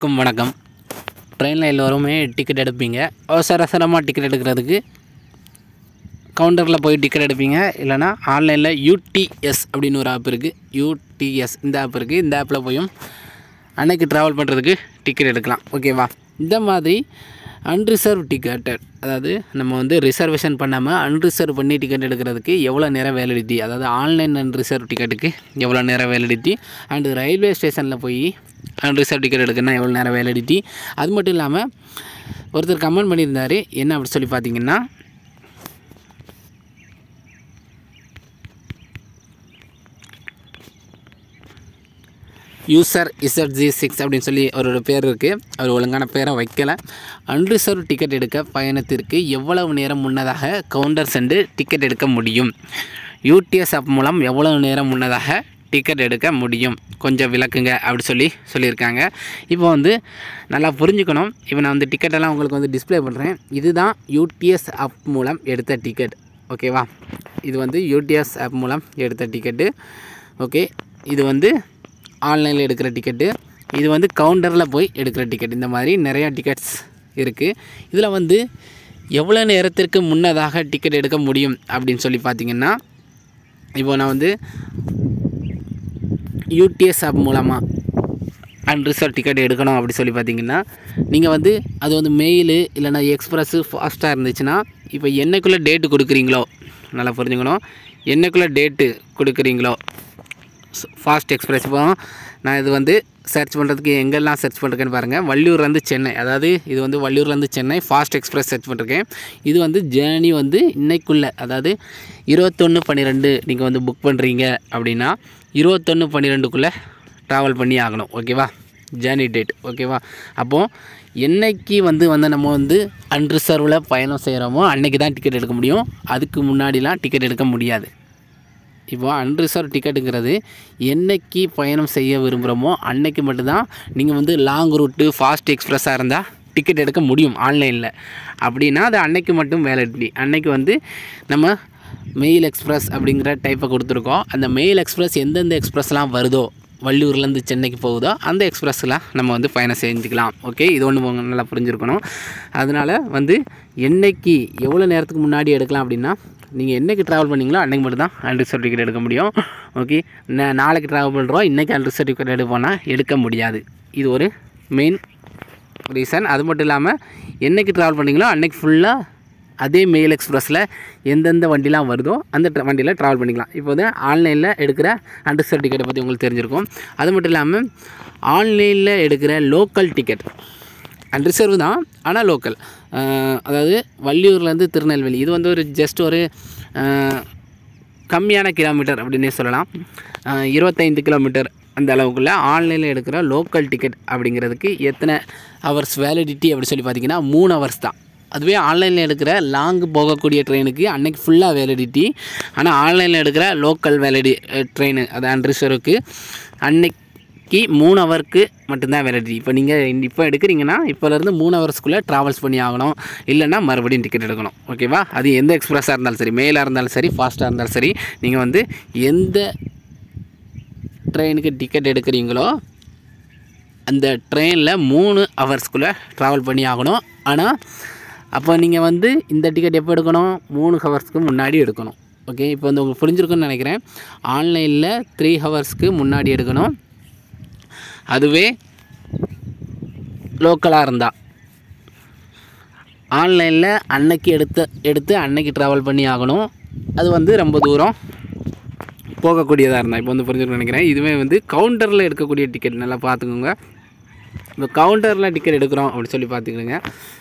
அனைவருக்கும் வணக்கம் ட்ரெயினில் எல்லோருமே டிக்கெட் எடுப்பீங்க அவசர அவசரமாக டிக்கெட் எடுக்கிறதுக்கு கவுண்டரில் போய் டிக்கெட் எடுப்பீங்க இல்லைனா ஆன்லைனில் யூடிஎஸ் அப்படின்னு ஒரு ஆப் இருக்குது யூடிஎஸ் இந்த ஆப் இருக்குது இந்த ஆப்பில் போயும் அன்னைக்கு ட்ராவல் பண்ணுறதுக்கு டிக்கெட் எடுக்கலாம் ஓகேவா இந்த மாதிரி அன்ரிசர்வ் டிக்கெட்டட் அதாவது நம்ம வந்து ரிசர்வேஷன் பண்ணாமல் அன்ரிசர்வ் பண்ணி டிக்கெட் எடுக்கிறதுக்கு எவ்வளோ நேரம் வேலிடிட்டி அதாவது ஆன்லைன் அன்ரிசர்வ் டிக்கெட்டுக்கு எவ்வளோ நேரம் வேலிடிட்டி அண்டு ரயில்வே ஸ்டேஷனில் போய் அன்ரிசர்வ் டிக்கெட் எடுக்கணும்னா எவ்வளோ நேரம் வேலிடிட்டி அது மட்டும் இல்லாமல் ஒருத்தர் கமெண்ட் பண்ணியிருந்தார் என்ன அப்படி சொல்லி பார்த்தீங்கன்னா யூசர் இசட் ஜி சிக்ஸ் அப்படின்னு சொல்லி அவரோட பேர் இருக்குது அவர் ஒழுங்கான பேரை வைக்கலை அன்ரிசர்வ் டிக்கெட் எடுக்க பயணத்திற்கு எவ்வளவு நேரம் முன்னதாக கவுண்டர் சென்று டிக்கெட் எடுக்க முடியும் யூடிஎஸ் ஆப் மூலம் எவ்வளவு நேரம் முன்னதாக டிக்கெட் எடுக்க முடியும் கொஞ்சம் விளக்குங்க அப்படி சொல்லி சொல்லியிருக்காங்க இப்போ வந்து நல்லா புரிஞ்சுக்கணும் இப்போ நான் வந்து டிக்கெட்டெல்லாம் உங்களுக்கு வந்து டிஸ்ப்ளே பண்ணுறேன் இதுதான் யூடிஎஸ் ஆப் மூலம் எடுத்த டிக்கெட் ஓகேவா இது வந்து யூடிஎஸ் ஆப் மூலம் எடுத்த டிக்கெட்டு ஓகே இது வந்து ஆன்லைனில் எடுக்கிற டிக்கெட்டு இது வந்து கவுண்டரில் போய் எடுக்கிற டிக்கெட் இந்த மாதிரி நிறையா டிக்கெட்ஸ் இருக்குது இதில் வந்து எவ்வளோ நேரத்திற்கு முன்னதாக டிக்கெட் எடுக்க முடியும் அப்படின்னு சொல்லி பார்த்தீங்கன்னா இப்போ நான் வந்து யூடிஎஸ் ஆப் மூலமாக அன்ரிசர்வ் டிக்கெட் எடுக்கணும் அப்படி சொல்லி பார்த்தீங்கன்னா நீங்கள் வந்து அது வந்து மெயிலு இல்லைனா எக்ஸ்ப்ரெஸ்ஸு ஃபாஸ்ட்டாக இருந்துச்சுன்னா இப்போ என்னைக்குள்ளே டேட்டு கொடுக்குறீங்களோ நல்லா புரிஞ்சுக்கணும் என்னைக்குள்ளே டேட்டு கொடுக்குறீங்களோ ஃபாஸ்ட் எக்ஸ்பிரஸ் இப்போ நான் இது வந்து சர்ச் பண்ணுறதுக்கு எங்கெல்லாம் சர்ச் பண்ணிருக்கேன்னு பாருங்கள் வள்ளியூர்லேருந்து சென்னை அதாவது இது வந்து வள்ளியூர்லேருந்து சென்னை ஃபாஸ்ட் எக்ஸ்பிரஸ் சர்ச் பண்ணிருக்கேன் இது வந்து ஜேர்னி வந்து இன்னைக்குள்ளே அதாவது இருபத்தொன்று பன்னிரெண்டு நீங்கள் வந்து புக் பண்ணுறீங்க அப்படின்னா இருபத்தொன்று பன்னிரெண்டுக்குள்ளே ட்ராவல் பண்ணி ஆகணும் ஓகேவா ஜேர்னி டேட் ஓகேவா அப்போது என்னைக்கு வந்து வந்து நம்ம வந்து அன்ரிசர்வில் பயணம் செய்கிறோமோ அன்னைக்கு தான் டிக்கெட் எடுக்க முடியும் அதுக்கு முன்னாடிலாம் டிக்கெட் எடுக்க முடியாது இப்போ அன்ரிசர்வ் டிக்கெட்டுங்கிறது என்னைக்கு பயணம் செய்ய விரும்புகிறோமோ அன்னைக்கு மட்டும்தான் நீங்கள் வந்து லாங் ரூட்டு ஃபாஸ்ட் எக்ஸ்ப்ரெஸ்ஸாக இருந்தால் டிக்கெட் எடுக்க முடியும் ஆன்லைனில் அப்படின்னா அது அன்னைக்கு மட்டும் வேலிடிட்டி அன்னைக்கு வந்து நம்ம மெயில் எக்ஸ்பிரஸ் அப்படிங்கிற டைப்பை கொடுத்துருக்கோம் அந்த மெயில் எக்ஸ்பிரஸ் எந்தெந்த எக்ஸ்பிரஸ்லாம் வருதோ வள்ளியூர்லேருந்து சென்னைக்கு போகுதோ அந்த எக்ஸ்பிரஸ்லாம் நம்ம வந்து பயணம் செஞ்சுக்கலாம் ஓகே இது ஒன்று நல்லா புரிஞ்சுருக்கணும் அதனால் வந்து என்னைக்கு எவ்வளோ நேரத்துக்கு முன்னாடி எடுக்கலாம் அப்படின்னா நீங்கள் என்றைக்கு ட்ராவல் பண்ணீங்களோ அன்றைக்கு மட்டும் தான் அன்ரிசர்வ் டிக்கெட் எடுக்க முடியும் ஓகே நா- நாளைக்கு ட்ராவல் பண்ணுறோம் இன்றைக்கி அன்ரிசர்வ் டிக்கெட் எடுப்போம்னா எடுக்க முடியாது இது ஒரு மெயின் ரீசன் அது மட்டும் இல்லாமல் என்றைக்கு ட்ராவல் பண்ணீங்களோ அன்றைக்கி ஃபுல்லாக அதே மெயில் எக்ஸ்பிரஸில் எந்தெந்த வண்டிலாம் வருதோ அந்த ட்ர- வண்டியில் ட்ராவல் பண்ணிக்கலாம் இப்போ வந்து ஆன்லைனில் எடுக்கிற அன்ரிசர்வ் டிக்கெட்டை பற்றி உங்களுக்கு தெரிஞ்சிருக்கும் அது மட்டும் இல்லாமல் ஆன்லைனில் எடுக்கிற லோக்கல் டிக்கெட் அன்ரிசர்வ் தான் ஆனால் லோக்கல் அதாவது வள்ளியூர்லேருந்து திருநெல்வேலி இது வந்து ஒரு ஜஸ்ட் ஒரு அஹ், கம்மியான கிலோமீட்டர் அப்படின்னே சொல்லலாம் அஹ், இருபத்தைந்து கிலோமீட்டர் அந்த அளவுக்குள்ள ஆன்லைனில் எடுக்கிற லோக்கல் டிக்கெட் அப்படிங்கிறதுக்கு எத்தனை ஹவர்ஸ் வேலிடிட்டி அப்படி சொல்லி பார்த்தீங்கன்னா மூணு ஹவர்ஸ் தான் அதுவே ஆன்லைனில் எடுக்கிற லாங் போகக்கூடிய ட்ரெயினுக்கு அன்னைக்கு ஃபுல்லாக வேலிடிட்டி ஆனால் ஆன்லைனில் எடுக்கிற லோக்கல் வேலிடி ட்ரெயின் அது அன்ரிசர்வுக்கு அன்னைக்கு மூணு ஹவருக்கு மட்டும்தான் வேலிடிட்டி இப்போ நீங்கள் இப்போ எடுக்கிறீங்கன்னா இப்போலேருந்து மூணு ஹவர்ஸ்க்குள்ளே ட்ராவல்ஸ் பண்ணி ஆகணும் இல்லைன்னா மறுபடியும் டிக்கெட் எடுக்கணும் ஓகேவா அது எந்த எக்ஸ்பிரஸாக இருந்தாலும் சரி மெயிலாக இருந்தாலும் சரி ஃபாஸ்ட்டாக இருந்தாலும் சரி நீங்கள் வந்து எந்த ட்ரெயினுக்கு டிக்கெட் எடுக்கிறீங்களோ அந்த ட்ரெயினில் மூணு ஹவர்ஸ்க்குள்ளே ட்ராவல் பண்ணி ஆகணும் ஆனால் அப்போ நீங்கள் வந்து இந்த டிக்கெட் எப்போ எடுக்கணும் மூணு ஹவர்ஸ்க்கு முன்னாடி எடுக்கணும் ஓகே இப்போ வந்து உங்களுக்கு புரிஞ்சிருக்குன்னு நினைக்கிறேன் ஆன்லைனில் த்ரீ ஹவர்ஸ்க்கு முன்னாடி எடுக்கணும் அதுவே லோக்கலாக இருந்தால் ஆன்லைனில் அன்னைக்கு எடுத்த எடுத்து அன்னைக்கு ட்ராவல் பண்ணி ஆகணும் அது வந்து ரொம்ப தூரம் போகக்கூடியதாக இருந்தால் இப்போ வந்து புரிஞ்சுக்கணும்னு நினைக்கிறேன் இதுவே வந்து கவுண்டரில் எடுக்கக்கூடிய டிக்கெட் நல்லா பார்த்துக்கோங்க இப்போ கவுண்டரில் டிக்கெட் எடுக்கிறோம் அப்படின்னு சொல்லி பார்த்துக்கிடுங்க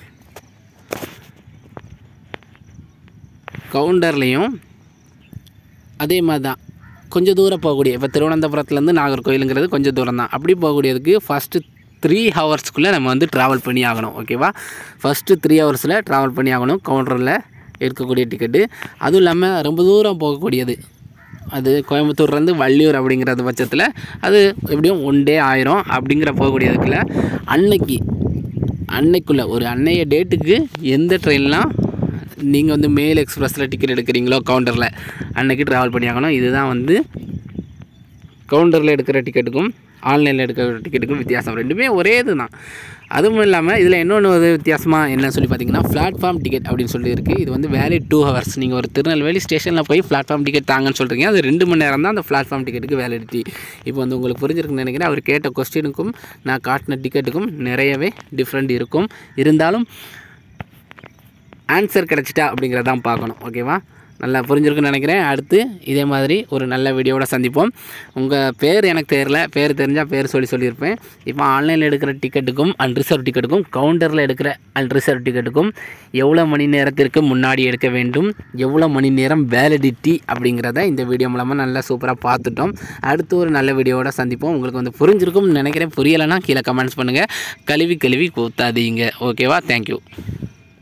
கவுண்டர்லேயும் அதே மாதிரி தான் கொஞ்சம் தூரம் போகக்கூடிய இப்போ திருவனந்தபுரத்துலேருந்து நாகர்கோயிலுங்கிறது கொஞ்சம் தூரம் தான் அப்படி போகக்கூடியதுக்கு ஃபஸ்ட்டு த்ரீ ஹவர்ஸ்க்குள்ளே நம்ம வந்து ட்ராவல் பண்ணி ஆகணும் ஓகேவா ஃபஸ்ட்டு த்ரீ ஹவர்ஸில் ட்ராவல் பண்ணி ஆகணும் கவுண்டரில் இருக்கக்கூடிய டிக்கெட்டு அதுவும் இல்லாமல் ரொம்ப தூரம் போகக்கூடியது அது கோயம்புத்தூர்லேருந்து வள்ளியூர் அப்படிங்கிறது பட்சத்தில் அது எப்படியும் ஒன் டே ஆயிரும் அப்படிங்கிற போகக்கூடியதுக்குள்ள அன்னைக்கு அன்னைக்குள்ளே ஒரு அன்னைய டேட்டுக்கு எந்த ட்ரெயின்லாம் நீங்கள் வந்து மெயில் எக்ஸ்பிரஸில் டிக்கெட் எடுக்கிறீங்களோ கவுண்டரில் அன்னைக்கு ட்ராவல் பண்ணி ஆகணும் இதுதான் வந்து கவுண்டரில் எடுக்கிற டிக்கெட்டுக்கும் ஆன்லைனில் எடுக்கிற டிக்கெட்டுக்கும் வித்தியாசம் ரெண்டுமே ஒரே இது தான் அதுவும் இல்லாமல் இதில் இன்னொன்று ஒரு வித்தியாசமாக என்ன சொல்லி பார்த்தீங்கன்னா பிளாட்ஃபார்ம் டிக்கெட் அப்படின்னு சொல்லி இருக்குது இது வந்து வேலிட் டூ ஹவர்ஸ் நீங்கள் ஒரு திருநெல்வேலி ஸ்டேஷனில் போய் பிளாட்ஃபார்ம் டிக்கெட் தாங்கன்னு சொல்கிறீங்க அது ரெண்டு மணி நேரம் தான் அந்த பிளாட்ஃபார்ம் டிக்கெட்டுக்கு வேலிடிட்டி இப்போ வந்து உங்களுக்கு புரிஞ்சிருக்குன்னு நினைக்கிறேன் அவர் கேட்ட கொஸ்டினுக்கும் நான் காட்டின டிக்கெட்டுக்கும் நிறையவே டிஃப்ரெண்ட் இருக்கும் இருந்தாலும் ஆன்சர் கிடச்சிட்டா அப்படிங்கிறதான் பார்க்கணும் ஓகேவா நல்லா புரிஞ்சிருக்குன்னு நினைக்கிறேன் அடுத்து இதே மாதிரி ஒரு நல்ல வீடியோவோட சந்திப்போம் உங்கள் பேர் எனக்கு தெரியல பேர் தெரிஞ்சால் பேர் சொல்லி சொல்லியிருப்பேன் இப்போ ஆன்லைனில் எடுக்கிற டிக்கெட்டுக்கும் அன்ரிசர்வ் டிக்கெட்டுக்கும் கவுண்டரில் எடுக்கிற அன்ரிசர்வ் டிக்கெட்டுக்கும் எவ்வளோ மணி நேரத்திற்கு முன்னாடி எடுக்க வேண்டும் எவ்வளோ மணி நேரம் வேலிடிட்டி அப்படிங்கிறத இந்த வீடியோ மூலமாக நல்லா சூப்பராக பார்த்துட்டோம் அடுத்து ஒரு நல்ல வீடியோவோட சந்திப்போம் உங்களுக்கு வந்து புரிஞ்சிருக்கும்னு நினைக்கிறேன் புரியலைன்னா கீழே கமெண்ட்ஸ் பண்ணுங்கள் கழுவி கழுவி கூத்தாதீங்க ஓகேவா தேங்க்யூ